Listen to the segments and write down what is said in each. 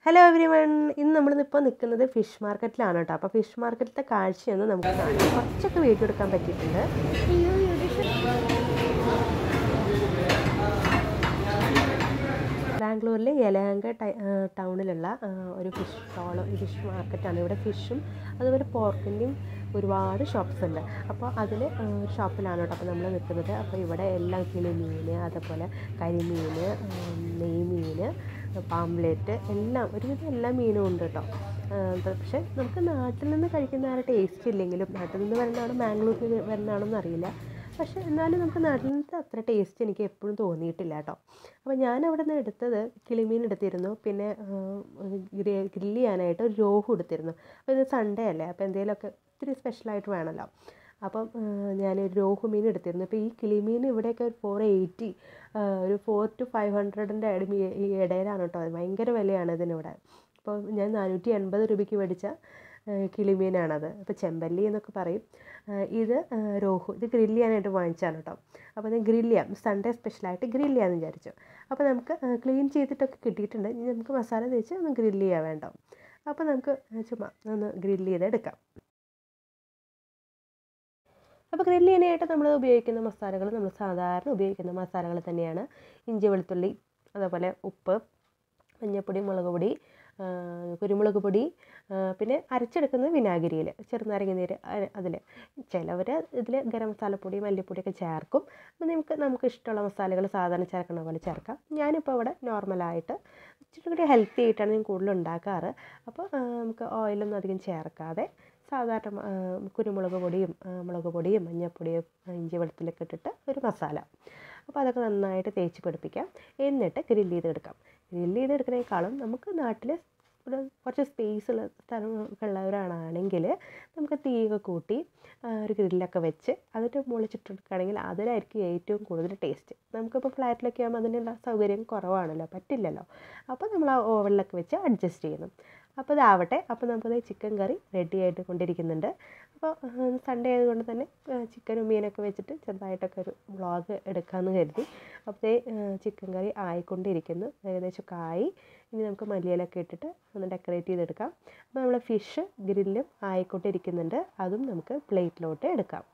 hello every one ഇന്ന് നമ്മളിപ്പോൾ നിൽക്കുന്നത് ഫിഷ് മാർക്കറ്റിലാണ് കേട്ടോ അപ്പോൾ ഫിഷ് മാർക്കറ്റിലത്തെ കാഴ്ചയൊന്ന് നമുക്ക് കാണാം കുറച്ചൊക്കെ വീഡിയോ എടുക്കാൻ പറ്റിയിട്ടുണ്ട് ബാംഗ്ലൂരിലെ യലഹങ്ക ടൈ- ആ, ടൗണിലുള്ള ആ, ഒരു ഫിഷ് സ്റ്റോൾ ഫിഷ് മാർക്കറ്റാണ് ഇവിടെ ഫിഷും അതുപോലെ പോർക്കിൻ്റെയും ഒരുപാട് ഷോപ്സ് ഉണ്ട് അപ്പോൾ അതിൽ ഷോപ്പിലാണ് കേട്ടോ അപ്പോൾ നമ്മൾ നിൽക്കുന്നത് അപ്പോൾ ഇവിടെ എല്ലാം കിളിമീൻ അതേപോലെ കരിമീൻ നെയ്മീൻ പാംപ്ലേറ്റ് എല്ലാം ഒരുവിധം എല്ലാ മീനും ഉണ്ട് കേട്ടോ ആ, പക്ഷേ നമുക്ക് നാട്ടിൽ നിന്ന് കഴിക്കുന്ന ആ ടേസ്റ്റ് ഇല്ലെങ്കിലും നാട്ടിൽ നിന്ന് വരുന്നതാണോ ബാംഗ്ലൂരിൽ നിന്ന് വരുന്നതാണോന്ന് അറിയില്ല പക്ഷേ എന്നാലും നമുക്ക് നാട്ടിൽ നിന്നത്തെ അത്ര ടേസ്റ്റ് എനിക്ക് എപ്പോഴും തോന്നിയിട്ടില്ല കേട്ടോ അപ്പോൾ ഞാൻ അവിടെ നിന്ന് എടുത്തത് കിളിമീൻ എടുത്തിരുന്നു പിന്നെ ഗ്രില്ല് ചെയ്യാനായിട്ട് ഒരു രോഹു എടുത്തിരുന്നു അപ്പോൾ ഇത് സൺഡേ അല്ലേ അപ്പോൾ എന്തെങ്കിലുമൊക്കെ ഇത്തിരി സ്പെഷ്യലായിട്ട് വേണമല്ലോ അപ്പം ഞാൻ രോഹു മീൻ എടുത്തിരുന്നു അപ്പോൾ ഈ കിളിമീൻ ഇവിടെയൊക്കെ ഒരു ഫോർ എയ്റ്റി ഒരു ഫോർ ടു ഫൈവ് ഹൺഡ്രഡിൻ്റെ ഈ ഇടയിലാണ് കേട്ടോ ഭയങ്കര വിലയാണ് ഇതിനിവിടെ അപ്പോൾ ഞാൻ നാനൂറ്റി എൺപത് രൂപയ്ക്ക് മേടിച്ച കിളിമീനാണത് അപ്പോൾ ചെമ്പല്ലി എന്നൊക്കെ പറയും ആ, ഇത് ആ, രോഹു ഇത് ഗ്രില്ല് ചെയ്യാനായിട്ട് വാങ്ങിച്ചാണ് കേട്ടോ അപ്പോൾ ഞാൻ ഗ്രില്ല് ചെയ്യാം സൺഡേ സ്പെഷ്യലായിട്ട് ഗ്രില്ല് ചെയ്യാമെന്ന് വിചാരിച്ചു അപ്പോൾ നമുക്ക് ക്ലീൻ ചെയ്തിട്ടൊക്കെ കിട്ടിയിട്ടുണ്ട് ഇനി നമുക്ക് മസാല തേച്ച് ഒന്ന് ഗ്രില്ല് ചെയ്യാൻ വേണ്ട അപ്പോൾ നമുക്ക് ചുമ്മാ ഒന്ന് ഗ്രില്ല് ചെയ്തെടുക്കാം അപ്പോൾ ഗ്രില്ല് ചെയ്യാനായിട്ട് നമ്മൾ ഉപയോഗിക്കുന്ന മസാലകൾ നമ്മൾ സാധാരണ ഉപയോഗിക്കുന്ന മസാലകൾ തന്നെയാണ് ഇഞ്ചി വെളുത്തുള്ളി അതേപോലെ ഉപ്പ് മഞ്ഞൾപ്പൊടി മുളക് പൊടി ആ, കുരുമുളക് പൊടി ആ, പിന്നെ അരച്ചെടുക്കുന്നത് വിനാഗിരിയിൽ ചെറുനാരങ്ങ നീര് അതിൽ ചിലവർ ഇതിൽ ഗരം മസാലപ്പൊടി മല്ലിപ്പൊടിയൊക്കെ ചേർക്കും അപ്പോൾ നമുക്ക് നമുക്ക് ഇഷ്ടമുള്ള മസാലകൾ സാധാരണ ചേർക്കുന്ന പോലെ ചേർക്കാം ഞാനിപ്പോൾ ഇവിടെ നോർമലായിട്ട് ഇച്ചിരി കൂടി ഹെൽത്തി ആയിട്ടാണ് ഞാൻ കൂടുതൽ ഉണ്ടാക്കാറ് അപ്പോൾ ആ, നമുക്ക് ഓയിലൊന്നും അധികം ചേർക്കാതെ സാധാരണ ആ, കുരുമുളക് പൊടിയും ആ, മുളക് പൊടിയും മഞ്ഞൾപ്പൊടിയും ഇഞ്ചി വെളുത്തുള്ളിയൊക്കെ ഇട്ടിട്ട് ഒരു മസാല അപ്പോൾ അതൊക്കെ നന്നായിട്ട് തേച്ച് പിടിപ്പിക്കാം എന്നിട്ട് ഗ്രില്ല് ചെയ്തെടുക്കാം ഗ്രില്ല് ചെയ്തെടുക്കുന്നതിനേക്കാളും നമുക്ക് നാട്ടിൽ ഒരു കുറച്ച് സ്പേസ് ഉള്ള സ്ഥലമൊക്കെ ഉള്ളവരാണെങ്കിൽ നമുക്ക് തീയൊക്കെ കൂട്ടി ആ, ഒരു ഗ്രില്ലൊക്കെ വെച്ച് അതിൻ്റെ മുകളിൽ ചുട്ടെടുക്കുകയാണെങ്കിൽ അതിലായിരിക്കും ഏറ്റവും കൂടുതൽ ടേസ്റ്റ് നമുക്കിപ്പോൾ ഫ്ലാറ്റിലൊക്കെ ആകുമ്പോൾ അതിനുള്ള സൗകര്യം കുറവാണല്ലോ പറ്റില്ലല്ലോ അപ്പോൾ നമ്മൾ ആ ഓവനിലൊക്കെ വെച്ച് അഡ്ജസ്റ്റ് ചെയ്യണം അപ്പോൾ ഇതാവട്ടെ അപ്പോൾ നമുക്കത് ചിക്കൻ കറി റെഡി ആയിട്ട് കൊണ്ടിരിക്കുന്നുണ്ട് അപ്പോൾ സൺഡേ ആയതുകൊണ്ട് തന്നെ ചിക്കനും മീനൊക്കെ വെച്ചിട്ട് ചെറുതായിട്ടൊക്കെ ഒരു വ്ളോഗ് എടുക്കാമെന്ന് കരുതി അപ്പോൾ ചിക്കൻ കറി ആയിക്കൊണ്ടിരിക്കുന്നു ഏകദേശം ഒക്കെ ആയി ഇനി നമുക്ക് മല്ലിയിലൊക്കെ ഇട്ടിട്ട് ഒന്ന് ഡെക്കറേറ്റ് ചെയ്തെടുക്കാം അപ്പോൾ നമ്മൾ ഫിഷ് ഗ്രില്ലും ആയിക്കൊണ്ടിരിക്കുന്നുണ്ട് അതും നമുക്ക് പ്ലേറ്റിലോട്ട് എടുക്കാം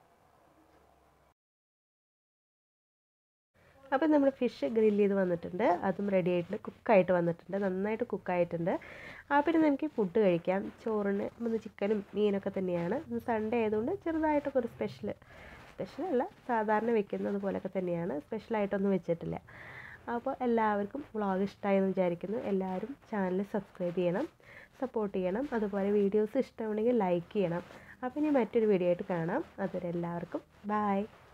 അപ്പോൾ നമ്മൾ ഫിഷ് ഗ്രില്ല് ചെയ്ത് വന്നിട്ടുണ്ട് അതും റെഡി ആയിട്ടുണ്ട് കുക്കായിട്ട് വന്നിട്ടുണ്ട് നന്നായിട്ട് കുക്കായിട്ടുണ്ട് ആ പിന്നെ നമുക്ക് ഫുഡ് കഴിക്കാം ചോറിന് ഇന്ന് ചിക്കനും മീനൊക്കെ തന്നെയാണ് ഇന്ന് സൺഡേ ആയതുകൊണ്ട് ചെറുതായിട്ടൊക്കെ ഒരു സ്പെഷ്യൽ സ്പെഷ്യൽ അല്ല സാധാരണ വെക്കുന്നത് പോലൊക്കെ തന്നെയാണ് സ്പെഷ്യലായിട്ടൊന്നും വെച്ചിട്ടില്ല അപ്പോൾ എല്ലാവർക്കും വ്ളോഗ് ഇഷ്ടമായി എന്ന് വിചാരിക്കുന്നു എല്ലാവരും ചാനൽ സബ്സ്ക്രൈബ് ചെയ്യണം സപ്പോർട്ട് ചെയ്യണം അതുപോലെ വീഡിയോസ് ഇഷ്ടമുണ്ടെങ്കിൽ ലൈക്ക് ചെയ്യണം അപ്പോൾ ഇനി മറ്റൊരു വീഡിയോ ആയിട്ട് കാണാം അതുവരെ എല്ലാവർക്കും ബായ്